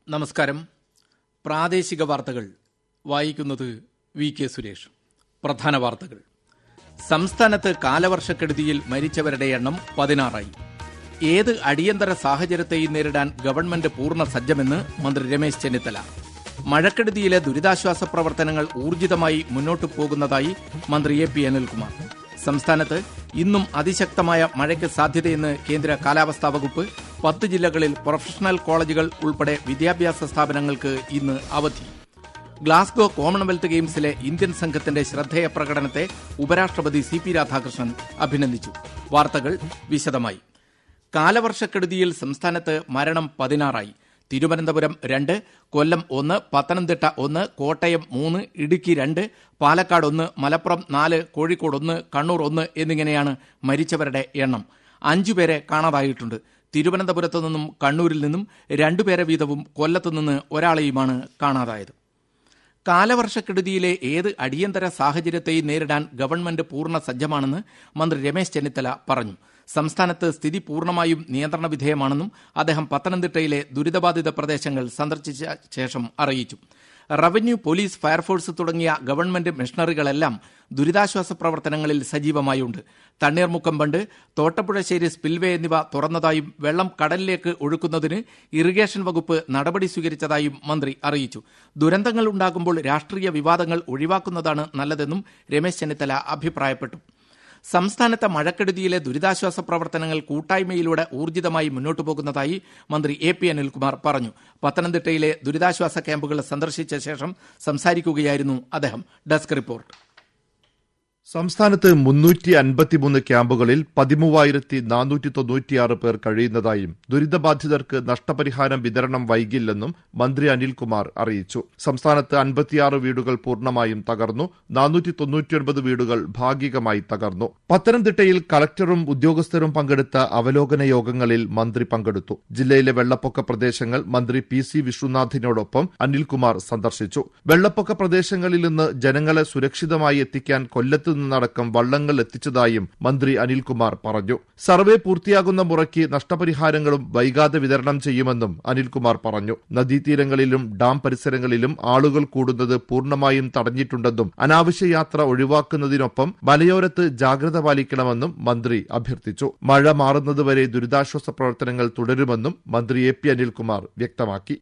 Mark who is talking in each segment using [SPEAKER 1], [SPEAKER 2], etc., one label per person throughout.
[SPEAKER 1] നമസ്കാരം പ്രാദേശിക വാർത്തകൾ വായിക്കുന്നത് വി കെ സുരേഷ് പ്രധാന വാർത്തകൾ സംസ്ഥാനത്ത് കാലവർഷക്കെടുതിയിൽ മരിച്ചവരുടെ എണ്ണം പതിനാറായി ഏത് അടിയന്തര സാഹചര്യത്തെയും നേരിടാൻ ഗവൺമെന്റ് പൂർണ്ണ സജ്ജമെന്ന് മന്ത്രി രമേശ് ചെന്നിത്തല മഴക്കെടുതിയിലെ ദുരിതാശ്വാസ പ്രവർത്തനങ്ങൾ ഊർജിതമായി മുന്നോട്ടു പോകുന്നതായി മന്ത്രി എ പി അനിൽകുമാർ സംസ്ഥാനത്ത് ഇന്നും അതിശക്തമായ മഴയ്ക്ക് സാധ്യതയെന്ന് കേന്ദ്ര കാലാവസ്ഥാ വകുപ്പ് പത്ത് ജില്ലകളിൽ പ്രൊഫഷണൽ കോളേജുകൾ ഉൾപ്പെടെ വിദ്യാഭ്യാസ സ്ഥാപനങ്ങൾക്ക് ഇന്ന് അവധി ഗ്ലാസ്ഗോ കോമൺവെൽത്ത് ഗെയിംസിലെ ഇന്ത്യൻ സംഘത്തിന്റെ ശ്രദ്ധേയ പ്രകടനത്തെ ഉപരാഷ്ട്രപതി സി പി രാധാകൃഷ്ണൻ അഭിനന്ദിച്ചു വാർത്തകൾ വിശദമായി കാലവർഷക്കെടുതിയിൽ സംസ്ഥാനത്ത് മരണം പതിനാറായി തിരുവനന്തപുരം രണ്ട് കൊല്ലം ഒന്ന് പത്തനംതിട്ട ഒന്ന് കോട്ടയം മൂന്ന് ഇടുക്കി രണ്ട് പാലക്കാട് ഒന്ന് മലപ്പുറം നാല് കോഴിക്കോട് ഒന്ന് കണ്ണൂർ ഒന്ന് എന്നിങ്ങനെയാണ് മരിച്ചവരുടെ എണ്ണം അഞ്ചുപേരെ കാണാതായിട്ടുണ്ട് തിരുവനന്തപുരത്തു നിന്നും കണ്ണൂരിൽ നിന്നും രണ്ടുപേരെ വീതവും കൊല്ലത്തു നിന്ന് ഒരാളെയുമാണ് കാണാതായത് കാലവർഷക്കെടുതിയിലെ ഏത് അടിയന്തര സാഹചര്യത്തെയും നേരിടാൻ ഗവൺമെന്റ് പൂർണ്ണ സജ്ജമാണെന്ന് മന്ത്രി രമേശ് ചെന്നിത്തല പറഞ്ഞു സംസ്ഥാനത്ത് സ്ഥിതി പൂർണ്ണമായും നിയന്ത്രണ വിധേയമാണെന്നും അദ്ദേഹം പത്തനംതിട്ടയിലെ ദുരിതബാധിത പ്രദേശങ്ങൾ സന്ദർശിച്ച ശേഷം അറിയിച്ചു റവന്യൂ പോലീസ് ഫയർഫോഴ്സ് തുടങ്ങിയ ഗവൺമെന്റ് മിഷണറികളെല്ലാം ദുരിതാശ്വാസ പ്രവർത്തനങ്ങളിൽ സജീവമായുണ്ട് തണ്ണീർമുക്കം ബണ്ട് തോട്ടപ്പുഴശ്ശേരി സ്പിൽവേ എന്നിവ തുറന്നതായും വെള്ളം കടലിലേക്ക് ഒഴുക്കുന്നതിന് ഇറിഗേഷൻ വകുപ്പ് നടപടി സ്വീകരിച്ചതായും മന്ത്രി അറിയിച്ചു ദുരന്തങ്ങൾ ഉണ്ടാകുമ്പോൾ രാഷ്ട്രീയ വിവാദങ്ങൾ ഒഴിവാക്കുന്നതാണ് നല്ലതെന്നും രമേശ് ചെന്നിത്തല അഭിപ്രായപ്പെട്ടു സംസ്ഥാനത്തെ മഴക്കെടുതിയിലെ ദുരിതാശ്വാസ പ്രവർത്തനങ്ങൾ കൂട്ടായ്മയിലൂടെ ഊർജിതമായി മുന്നോട്ടു പോകുന്നതായി മന്ത്രി എ പി അനിൽകുമാർ പറഞ്ഞു പത്തനംതിട്ടയിലെ ദുരിതാശ്വാസ ക്യാമ്പുകൾ സന്ദർശിച്ച ശേഷം സംസാരിക്കുകയായിരുന്നു അദ്ദേഹം ഡെസ്ക് റിപ്പോർട്ട്
[SPEAKER 2] സംസ്ഥാനത്ത് മുന്നൂറ്റി അൻപത്തിമൂന്ന് ക്യാമ്പുകളിൽ പതിമൂവായിരത്തി നാനൂറ്റി തൊണ്ണൂറ്റിയാറ് പേർ കഴിയുന്നതായും ദുരിതബാധിതർക്ക് നഷ്ടപരിഹാരം വിതരണം വൈകില്ലെന്നും മന്ത്രി അനിൽകുമാർ അറിയിച്ചു സംസ്ഥാനത്ത് അൻപത്തിയാറ് വീടുകൾ പൂർണ്ണമായും തകർന്നു നാനൂറ്റി തൊണ്ണൂറ്റിയൊൻപത് വീടുകൾ ഭാഗികമായി തകർന്നു പത്തനംതിട്ടയിൽ കളക്ടറും ഉദ്യോഗസ്ഥരും പങ്കെടുത്ത അവലോകന യോഗങ്ങളിൽ മന്ത്രി പങ്കെടുത്തു ജില്ലയിലെ വെള്ളപ്പൊക്ക പ്രദേശങ്ങൾ മന്ത്രി പി സി വിശ്വനാഥിനോടൊപ്പം അനിൽകുമാർ സന്ദർശിച്ചു വെള്ളപ്പൊക്ക പ്രദേശങ്ങളിൽ നിന്ന് ജനങ്ങളെ സുരക്ഷിതമായി എത്തിക്കാൻ കൊല്ലത്ത് നിന്നടക്കം വള്ളങ്ങൾ എത്തിച്ചതായും മന്ത്രി അനിൽകുമാർ പറഞ്ഞു സർവേ പൂർത്തിയാകുന്ന മുറയ്ക്ക് നഷ്ടപരിഹാരങ്ങളും വൈകാതെ വിതരണം ചെയ്യുമെന്നും അനിൽകുമാർ പറഞ്ഞു നദീതീരങ്ങളിലും ഡാം പരിസരങ്ങളിലും ആളുകൾ കൂടുന്നത് പൂർണ്ണമായും തടഞ്ഞിട്ടുണ്ടെന്നും അനാവശ്യ യാത്ര ഒഴിവാക്കുന്നതിനൊപ്പം മലയോരത്ത് ജാഗ്രത പാലിക്കണമെന്നും മന്ത്രി അഭ്യർത്ഥിച്ചു മഴ മാറുന്നതുവരെ ദുരിതാശ്വാസ പ്രവർത്തനങ്ങൾ തുടരുമെന്നും മന്ത്രി എ പി അനിൽകുമാർ വ്യക്തമാക്കി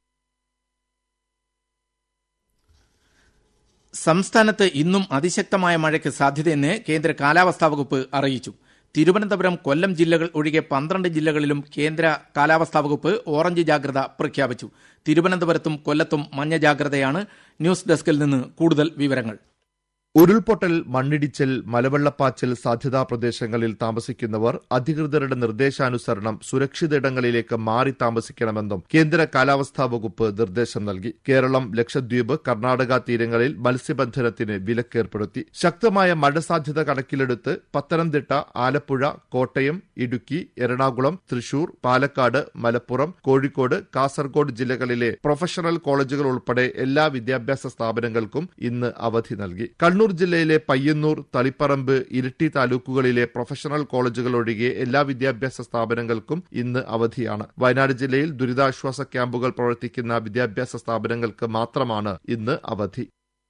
[SPEAKER 1] സംസ്ഥാനത്ത് ഇന്നും അതിശക്തമായ മഴയ്ക്ക് സാധ്യതയെന്ന് കേന്ദ്ര കാലാവസ്ഥാ വകുപ്പ് അറിയിച്ചു തിരുവനന്തപുരം കൊല്ലം ജില്ലകൾ ഒഴികെ പന്ത്രണ്ട് ജില്ലകളിലും കേന്ദ്ര കാലാവസ്ഥാ വകുപ്പ് ഓറഞ്ച് ജാഗ്രത പ്രഖ്യാപിച്ചു തിരുവനന്തപുരത്തും കൊല്ലത്തും മഞ്ഞ ജാഗ്രതയാണ് ന്യൂസ് ഡെസ്കിൽ നിന്ന് കൂടുതൽ വിവരങ്ങൾ
[SPEAKER 2] ഉരുൾപൊട്ടൽ മണ്ണിടിച്ചൽ മലവെള്ളപ്പാച്ചൽ സാധ്യതാ പ്രദേശങ്ങളിൽ താമസിക്കുന്നവർ അധികൃതരുടെ നിർദ്ദേശാനുസരണം സുരക്ഷിത ഇടങ്ങളിലേക്ക് മാറി താമസിക്കണമെന്നും കേന്ദ്ര കാലാവസ്ഥാ വകുപ്പ് നിർദ്ദേശം നൽകി കേരളം ലക്ഷദ്വീപ് കർണാടക തീരങ്ങളിൽ മത്സ്യബന്ധനത്തിന് വിലക്കേർപ്പെടുത്തി ശക്തമായ മഴ സാധ്യത കണക്കിലെടുത്ത് പത്തനംതിട്ട ആലപ്പുഴ കോട്ടയം ഇടുക്കി എറണാകുളം തൃശൂർ പാലക്കാട് മലപ്പുറം കോഴിക്കോട് കാസർഗോഡ് ജില്ലകളിലെ പ്രൊഫഷണൽ കോളേജുകൾ ഉൾപ്പെടെ എല്ലാ വിദ്യാഭ്യാസ സ്ഥാപനങ്ങൾക്കും ഇന്ന് അവധി നൽകി കണ്ണൂർ ജില്ലയിലെ പയ്യന്നൂർ തളിപ്പറമ്പ് ഇരിട്ടി താലൂക്കുകളിലെ പ്രൊഫഷണൽ കോളേജുകൾ ഒഴികെ എല്ലാ വിദ്യാഭ്യാസ സ്ഥാപനങ്ങൾക്കും ഇന്ന് അവധിയാണ് വയനാട് ജില്ലയിൽ ദുരിതാശ്വാസ ക്യാമ്പുകൾ പ്രവർത്തിക്കുന്ന വിദ്യാഭ്യാസ സ്ഥാപനങ്ങൾക്ക് മാത്രമാണ് ഇന്ന് അവധി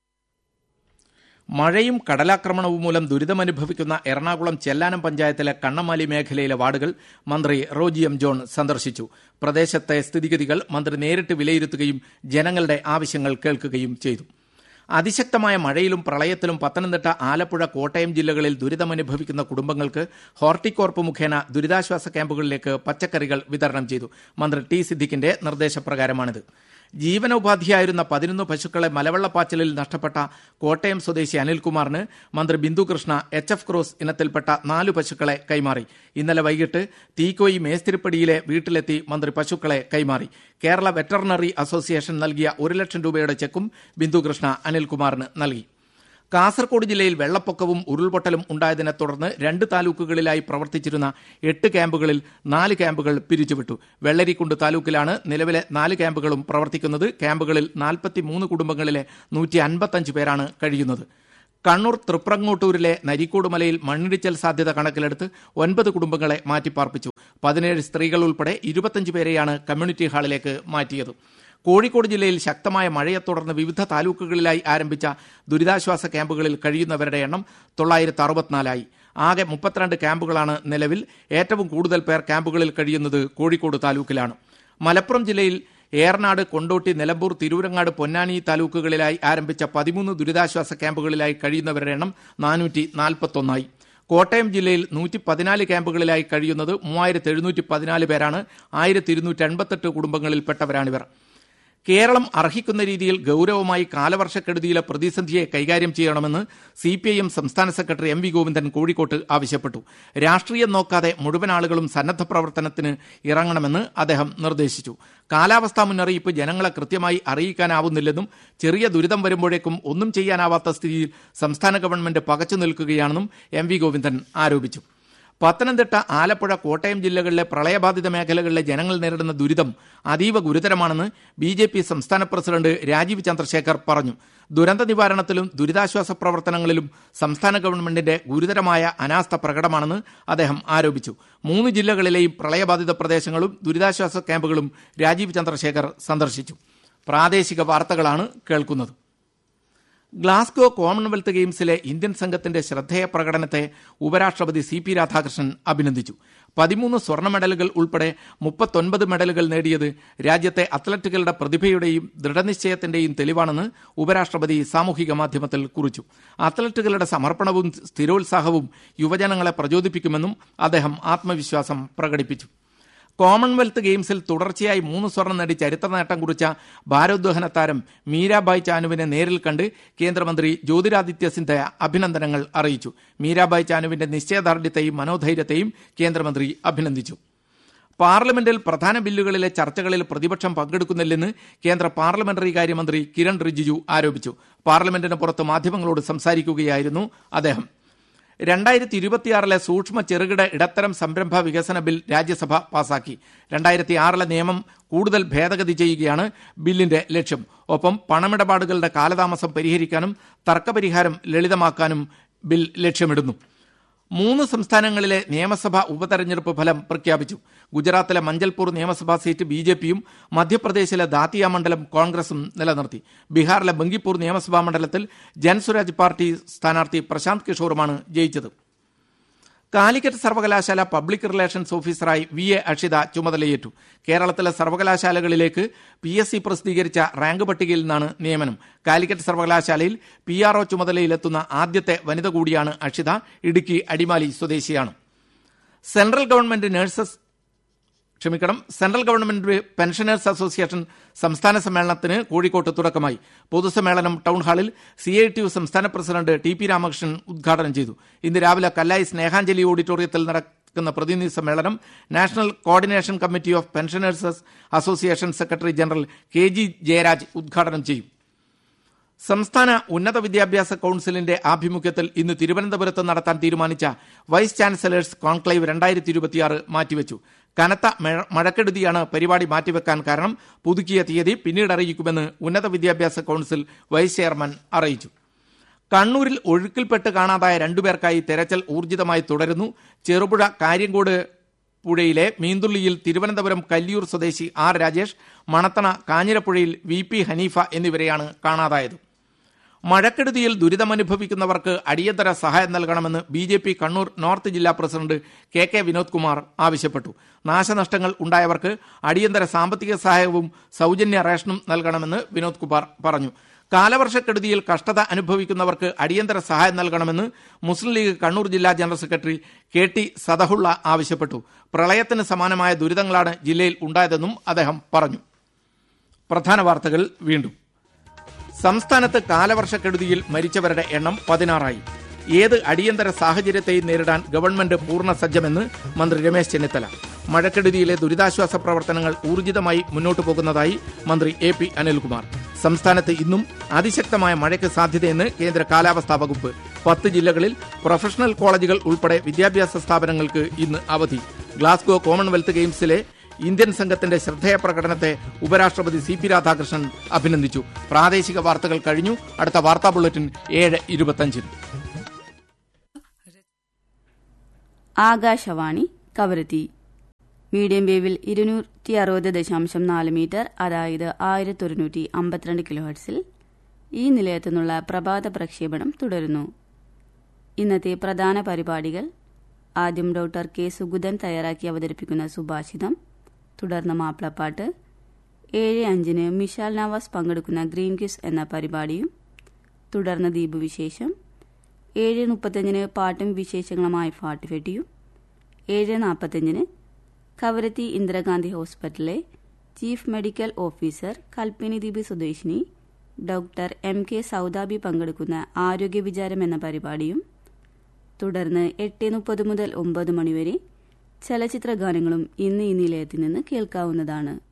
[SPEAKER 1] മഴയും കടലാക്രമണവും മൂലം ദുരിതമനുഭവിക്കുന്ന എറണാകുളം ചെല്ലാനം പഞ്ചായത്തിലെ കണ്ണമാലി മേഖലയിലെ വാർഡുകൾ മന്ത്രി റോജി എം ജോൺ സന്ദർശിച്ചു പ്രദേശത്തെ സ്ഥിതിഗതികൾ മന്ത്രി നേരിട്ട് വിലയിരുത്തുകയും ജനങ്ങളുടെ ആവശ്യങ്ങൾ കേൾക്കുകയും ചെയ്തു അതിശക്തമായ മഴയിലും പ്രളയത്തിലും പത്തനംതിട്ട ആലപ്പുഴ കോട്ടയം ജില്ലകളിൽ ദുരിതമനുഭവിക്കുന്ന കുടുംബങ്ങൾക്ക് ഹോർട്ടികോർപ്പ് മുഖേന ദുരിതാശ്വാസ ക്യാമ്പുകളിലേക്ക് പച്ചക്കറികൾ വിതരണം ചെയ്തു മന്ത്രി ടി സിദ്ദിഖിന്റെ നിർദ്ദേശപ്രകാരമാണിത് ജീവനോപാധിയായിരുന്ന പതിനൊന്ന് പശുക്കളെ മലവെള്ളപ്പാച്ചിലിൽ നഷ്ടപ്പെട്ട കോട്ടയം സ്വദേശി അനിൽകുമാറിന് മന്ത്രി Bindu Krishna H F cross ഇനത്തിൽപ്പെട്ട നാലു പശുക്കളെ കൈമാറി ഇന്നലെ വൈകിട്ട് തീക്കോയി മേസ്തിരിപ്പടിയിലെ വീട്ടിലെത്തി മന്ത്രി പശുക്കളെ കൈമാറി കേരള വെറ്ററിനറി അസോസിയേഷൻ നൽകിയ ഒരു ലക്ഷം രൂപയുടെ ചെക്കും ബിന്ദു കൃഷ്ണ അനിൽകുമാറിന് നൽകി കാസർകോട് ജില്ലയിൽ വെള്ളപ്പൊക്കവും ഉരുൾപൊട്ടലും ഉണ്ടായതിനെ തുടർന്ന് രണ്ട് താലൂക്കുകളിലായി പ്രവർത്തിച്ചിരുന്ന എട്ട് ക്യാമ്പുകളിൽ നാല് ക്യാമ്പുകൾ പിരിച്ചുവിട്ടു വെള്ളരിക്കുണ്ട് താലൂക്കിലാണ് നിലവിലെ നാല് ക്യാമ്പുകളും പ്രവർത്തിക്കുന്നത് ക്യാമ്പുകളിൽ നാൽപ്പത്തിമൂന്ന് കുടുംബങ്ങളിലെ നൂറ്റി അൻപത്തഞ്ച് പേരാണ് കഴിയുന്നത് കണ്ണൂർ തൃപ്രങ്ങോട്ടൂരിലെ നരിക്കോട് മലയിൽ മണ്ണിടിച്ചൽ സാധ്യത കണക്കിലെടുത്ത് ഒൻപത് കുടുംബങ്ങളെ മാറ്റിപ്പാർപ്പിച്ചു പതിനേഴ് സ്ത്രീകൾ ഉൾപ്പെടെ ഇരുപത്തഞ്ച് പേരെയാണ് കമ്മ്യൂണിറ്റി ഹാളിലേക്ക് മാറ്റിയത് കോഴിക്കോട് ജില്ലയിൽ ശക്തമായ മഴയെ തുടർന്ന് വിവിധ താലൂക്കുകളിലായി ആരംഭിച്ച ദുരിതാശ്വാസ ക്യാമ്പുകളിൽ കഴിയുന്നവരുടെ എണ്ണം തൊള്ളായിരത്തി അറുപത്തിനാലായി ആകെ മുപ്പത്തിരണ്ട് ക്യാമ്പുകളാണ് നിലവിൽ ഏറ്റവും കൂടുതൽ പേർ ക്യാമ്പുകളിൽ കഴിയുന്നത് കോഴിക്കോട് താലൂക്കിലാണ് മലപ്പുറം ജില്ലയിൽ ഏറനാട് കൊണ്ടോട്ടി നിലമ്പൂർ തിരൂരങ്ങാട് പൊന്നാനി താലൂക്കുകളിലായി ആരംഭിച്ച പതിമൂന്ന് ദുരിതാശ്വാസ ക്യാമ്പുകളിലായി കഴിയുന്നവരുടെ എണ്ണം നാനൂറ്റി നാൽപ്പത്തൊന്നായി കോട്ടയം ജില്ലയിൽ നൂറ്റി പതിനാല് ക്യാമ്പുകളിലായി കഴിയുന്നത് മൂവായിരത്തി എഴുന്നൂറ്റി പതിനാല് പേരാണ് ആയിരത്തി ഇരുന്നൂറ്റി എൺപത്തെട്ട് കുടുംബങ്ങളിൽപ്പെട്ടവരാണിവർ കേരളം അർഹിക്കുന്ന രീതിയിൽ ഗൌരവമായി കാലവർഷക്കെടുതിയിലെ പ്രതിസന്ധിയെ കൈകാര്യം ചെയ്യണമെന്ന് സി പി ഐ എം സംസ്ഥാന സെക്രട്ടറി എം വി ഗോവിന്ദൻ കോഴിക്കോട്ട് ആവശ്യപ്പെട്ടു രാഷ്ട്രീയം നോക്കാതെ മുഴുവൻ ആളുകളും സന്നദ്ധ പ്രവർത്തനത്തിന് ഇറങ്ങണമെന്ന് അദ്ദേഹം നിർദ്ദേശിച്ചു കാലാവസ്ഥാ മുന്നറിയിപ്പ് ജനങ്ങളെ കൃത്യമായി അറിയിക്കാനാവുന്നില്ലെന്നും ചെറിയ ദുരിതം വരുമ്പോഴേക്കും ഒന്നും ചെയ്യാനാവാത്ത സ്ഥിതിയിൽ സംസ്ഥാന ഗവൺമെന്റ് പകച്ചു നിൽക്കുകയാണെന്നും എം വി ഗോവിന്ദൻ ആരോപിച്ചു പത്തനംതിട്ട ആലപ്പുഴ കോട്ടയം ജില്ലകളിലെ പ്രളയബാധിത മേഖലകളിലെ ജനങ്ങൾ നേരിടുന്ന ദുരിതം അതീവ ഗുരുതരമാണെന്ന് ബി ജെ പി സംസ്ഥാന പ്രസിഡന്റ് രാജീവ് ചന്ദ്രശേഖർ പറഞ്ഞു ദുരന്ത നിവാരണത്തിലും ദുരിതാശ്വാസ പ്രവർത്തനങ്ങളിലും സംസ്ഥാന ഗവൺമെന്റിന്റെ ഗുരുതരമായ അനാസ്ഥ പ്രകടമാണെന്ന് അദ്ദേഹം ആരോപിച്ചു മൂന്ന് ജില്ലകളിലെയും പ്രളയബാധിത പ്രദേശങ്ങളും ദുരിതാശ്വാസ ക്യാമ്പുകളും രാജീവ് ചന്ദ്രശേഖർ സന്ദർശിച്ചു പ്രാദേശിക വാർത്തകളാണ് കേൾക്കുന്നത് ഗ്ലാസ്ഗോ കോമൺവെൽത്ത് ഗെയിംസിലെ ഇന്ത്യൻ സംഘത്തിന്റെ ശ്രദ്ധേയ പ്രകടനത്തെ ഉപരാഷ്ട്രപതി സി പി രാധാകൃഷ്ണൻ അഭിനന്ദിച്ചു പതിമൂന്ന് സ്വർണ്ണ മെഡലുകൾ ഉൾപ്പെടെ മുപ്പത്തൊൻപത് മെഡലുകൾ നേടിയത് രാജ്യത്തെ അത്ലറ്റുകളുടെ പ്രതിഭയുടെയും ദൃഢനിശ്ചയത്തിന്റെയും തെളിവാണെന്ന് ഉപരാഷ്ട്രപതി സാമൂഹിക മാധ്യമത്തിൽ കുറിച്ചു അത്ലറ്റുകളുടെ സമർപ്പണവും സ്ഥിരോത്സാഹവും യുവജനങ്ങളെ പ്രചോദിപ്പിക്കുമെന്നും അദ്ദേഹം ആത്മവിശ്വാസം പ്രകടിപ്പിച്ചു കോമൺവെൽത്ത് ഗെയിംസിൽ തുടർച്ചയായി മൂന്ന് സ്വർണം നേടി ചരിത്ര നേട്ടം കുറിച്ച ഭാരോദ്വഹന താരം മീരാബായ് ചാനുവിനെ നേരിൽ കണ്ട് കേന്ദ്രമന്ത്രി ജ്യോതിരാദിത്യ സിന്ധ്യ അഭിനന്ദനങ്ങൾ അറിയിച്ചു മീരാബായ് ചാനുവിന്റെ നിശ്ചയദാർഢ്യത്തെയും മനോധൈര്യത്തെയും കേന്ദ്രമന്ത്രി അഭിനന്ദിച്ചു പാർലമെന്റിൽ പ്രധാന ബില്ലുകളിലെ ചർച്ചകളിൽ പ്രതിപക്ഷം പങ്കെടുക്കുന്നില്ലെന്ന് കേന്ദ്ര പാർലമെന്ററി കാര്യമന്ത്രി കിരൺ റിജിജു ആരോപിച്ചു പാർലമെന്റിന് പുറത്ത് മാധ്യമങ്ങളോട് സംസാരിക്കുകയായിരുന്നു അദ്ദേഹം രണ്ടായിരത്തി ഇരുപത്തിയാറിലെ സൂക്ഷ്മ ചെറുകിട ഇടത്തരം സംരംഭ വികസന ബിൽ രാജ്യസഭ പാസാക്കി രണ്ടായിരത്തി ആറിലെ നിയമം കൂടുതൽ ഭേദഗതി ചെയ്യുകയാണ് ബില്ലിന്റെ ലക്ഷ്യം ഒപ്പം പണമിടപാടുകളുടെ കാലതാമസം പരിഹരിക്കാനും തർക്കപരിഹാരം ലളിതമാക്കാനും ബിൽ ലക്ഷ്യമിടുന്നു മൂന്ന് സംസ്ഥാനങ്ങളിലെ നിയമസഭാ ഉപതെരഞ്ഞെടുപ്പ് ഫലം പ്രഖ്യാപിച്ചു ഗുജറാത്തിലെ മഞ്ചൽപൂർ നിയമസഭാ സീറ്റ് ബി ജെ പിയും മധ്യപ്രദേശിലെ ദാത്തിയ മണ്ഡലം കോൺഗ്രസും നിലനിർത്തി ബീഹാറിലെ ബങ്കിപ്പൂർ നിയമസഭാ മണ്ഡലത്തിൽ ജൻസുരാജ് പാർട്ടി സ്ഥാനാർത്ഥി പ്രശാന്ത് കിഷോറുമാണ് ജയിച്ചത് കാലിക്കറ്റ് സർവകലാശാല പബ്ലിക് റിലേഷൻസ് ഓഫീസറായി വി എ അക്ഷിത ചുമതലയേറ്റു കേരളത്തിലെ സർവകലാശാലകളിലേക്ക് പി എസ് സി പ്രസിദ്ധീകരിച്ച റാങ്ക് പട്ടികയിൽ നിന്നാണ് നിയമനം കാലിക്കറ്റ് സർവകലാശാലയിൽ പി ആർ ഒ ചുമതലയിലെത്തുന്ന ആദ്യത്തെ വനിത കൂടിയാണ് അക്ഷിത ഇടുക്കി അടിമാലി സ്വദേശിയാണ് സെൻട്രൽ ഗവൺമെന്റ് നഴ്സസ് ക്ഷമിക്കണം സെൻട്രൽ ഗവൺമെന്റ് പെൻഷനേഴ്സ് അസോസിയേഷൻ സംസ്ഥാന സമ്മേളനത്തിന് കോഴിക്കോട്ട് തുടക്കമായി പൊതുസമ്മേളനം ടൗൺ ഹാളിൽ സി ഐ ടി യു സംസ്ഥാന പ്രസിഡന്റ് ടി പി രാമകൃഷ്ണൻ ഉദ്ഘാടനം ചെയ്തു ഇന്ന് രാവിലെ കല്ലായി സ്നേഹാഞ്ജലി ഓഡിറ്റോറിയത്തിൽ നടക്കുന്ന പ്രതിനിധി സമ്മേളനം national coordination committee of pensioners association secretary general K G Jayaraj ഉദ്ഘാടനം ചെയ്യും സംസ്ഥാന ഉന്നത വിദ്യാഭ്യാസ കൌൺസിലിന്റെ ആഭിമുഖ്യത്തിൽ ഇന്ന് തിരുവനന്തപുരത്ത് നടത്താൻ തീരുമാനിച്ച വൈസ് ചാൻസലേഴ്സ് കോൺക്ലേവ് രണ്ടായിരത്തി ഇരുപത്തിയാറ് മാറ്റിവെച്ചു കനത്ത മഴക്കെടുതിയാണ് പരിപാടി മാറ്റിവെക്കാൻ കാരണം പുതുക്കിയ തീയതി പിന്നീട് അറിയിക്കുമെന്ന് ഉന്നത വിദ്യാഭ്യാസ കൌൺസിൽ വൈസ് ചെയർമാൻ അറിയിച്ചു കണ്ണൂരിൽ ഒഴുക്കിൽപ്പെട്ട് കാണാതായ രണ്ടുപേർക്കായി തെരച്ചിൽ ഊർജിതമായി തുടരുന്നു ചെറുപുഴ കാര്യങ്കോട് പുഴയിലെ മീന്തുള്ളിയിൽ തിരുവനന്തപുരം കല്ലിയൂർ സ്വദേശി ആർ രാജേഷ് മണത്തണ കാഞ്ഞിരപ്പുഴയിൽ വി പി ഹനീഫ എന്നിവരെയാണ് കാണാതായത് മഴക്കെടുതിയിൽ ദുരിതമനുഭവിക്കുന്നവർക്ക് അടിയന്തര സഹായം നൽകണമെന്ന് B J P Kannur north ജില്ലാ president K K Vinod Kumar ആവശ്യപ്പെട്ടു നാശനഷ്ടങ്ങൾ ഉണ്ടായവർക്ക് അടിയന്തര സാമ്പത്തിക സഹായവും സൗജന്യ റേഷനും നൽകണമെന്ന് വിനോദ് കുമാർ പറഞ്ഞു കാലവർഷക്കെടുതിയിൽ കഷ്ടത അനുഭവിക്കുന്നവർക്ക് അടിയന്തര സഹായം നൽകണമെന്ന് മുസ്ലിം ലീഗ് കണ്ണൂർ ജില്ലാ general secretary K T Sadahulla ആവശ്യപ്പെട്ടു പ്രളയത്തിന് സമാനമായ ദുരിതങ്ങളാണ് ജില്ലയിൽ ഉണ്ടായതെന്നും അദ്ദേഹം പറഞ്ഞു പ്രധാന വാർത്തകൾ വീണ്ടും സംസ്ഥാനത്ത് കാലവർഷക്കെടുതിയിൽ മരിച്ചവരുടെ എണ്ണം പതിനാറായി ഏത് അടിയന്തര സാഹചര്യത്തെയും നേരിടാൻ ഗവൺമെന്റ് പൂർണ്ണ സജ്ജമെന്ന് മന്ത്രി രമേശ് ചെന്നിത്തല മഴക്കെടുതിയിലെ ദുരിതാശ്വാസ പ്രവർത്തനങ്ങൾ ഊർജിതമായി മുന്നോട്ടു പോകുന്നതായി മന്ത്രി എ പി അനിൽകുമാർ സംസ്ഥാനത്ത് ഇന്നും അതിശക്തമായ മഴയ്ക്ക് സാധ്യതയെന്ന് കേന്ദ്ര കാലാവസ്ഥാ വകുപ്പ് പത്ത് ജില്ലകളിൽ പ്രൊഫഷണൽ കോളേജുകൾ ഉൾപ്പെടെ വിദ്യാഭ്യാസ സ്ഥാപനങ്ങൾക്ക് ഇന്ന് അവധി ഗ്ലാസ്ഗോ കോമൺവെൽത്ത് ഗെയിംസിലെ ഇന്ത്യൻ സംഘത്തിന്റെ ശ്രദ്ധേയ പ്രകടനത്തെ ഉപരാഷ്ട്രപതി സി പി രാധാകൃഷ്ണൻ അഭിനന്ദിച്ചു പ്രാദേശിക വാർത്തകൾ കഴിഞ്ഞു അടുത്ത വാർത്താ ബുള്ളറ്റിൻ ഏഴ് ഇരുപത്തഞ്ചിന്
[SPEAKER 3] ആകാശവാണി കവരത്തി മീഡിയം വേവിൽ ഇരുന്നൂറ്റി അറുപത് ദശാംശം നാല് മീറ്റർ അതായത് ആയിരത്തി ഒരുന്നൂറ്റി അമ്പത്തിരണ്ട് കിലോ ഹെർട്സിൽ ഈ നിലയത്തു നിന്നുള്ള പ്രഭാത പ്രക്ഷേപണം തുടരുന്നു ഇന്നത്തെ പ്രധാന പരിപാടികൾ ആദ്യം ഡോക്ടർ കെ സുഗുതൻ തയ്യാറാക്കി അവതരിപ്പിക്കുന്ന സുഭാഷിതം തുടർന്ന് മാപ്പിളപ്പാട്ട് ഏഴ് അഞ്ചിന് മിഷാൽ നവാസ് പങ്കെടുക്കുന്ന ഗ്രീൻ ക്യൂസ് എന്ന പരിപാടിയും തുടർന്ന് ദ്വീപ് വിശേഷം ഏഴ് മുപ്പത്തഞ്ചിന് പാട്ടും വിശേഷങ്ങളുമായി ഫാട്ടുഫെട്ടിയും ഏഴ് നാൽപ്പത്തഞ്ചിന് കവരത്തി ഇന്ദിരാഗാന്ധി ഹോസ്പിറ്റലിലെ ചീഫ് മെഡിക്കൽ ഓഫീസർ കൽപ്പിനി ദ്വീപ് സ്വദേശിനി ഡോക്ടർ എം കെ സൗദാബി പങ്കെടുക്കുന്ന ആരോഗ്യ വിചാരം എന്ന പരിപാടിയും തുടർന്ന് എട്ട് മുപ്പത് മുതൽ ഒമ്പത് മണിവരെ ചലച്ചിത്ര ഗാനങ്ങളും ഇന്ന് ഈ നിലയത്തിൽ നിന്ന് കേൾക്കാവുന്നതാണ്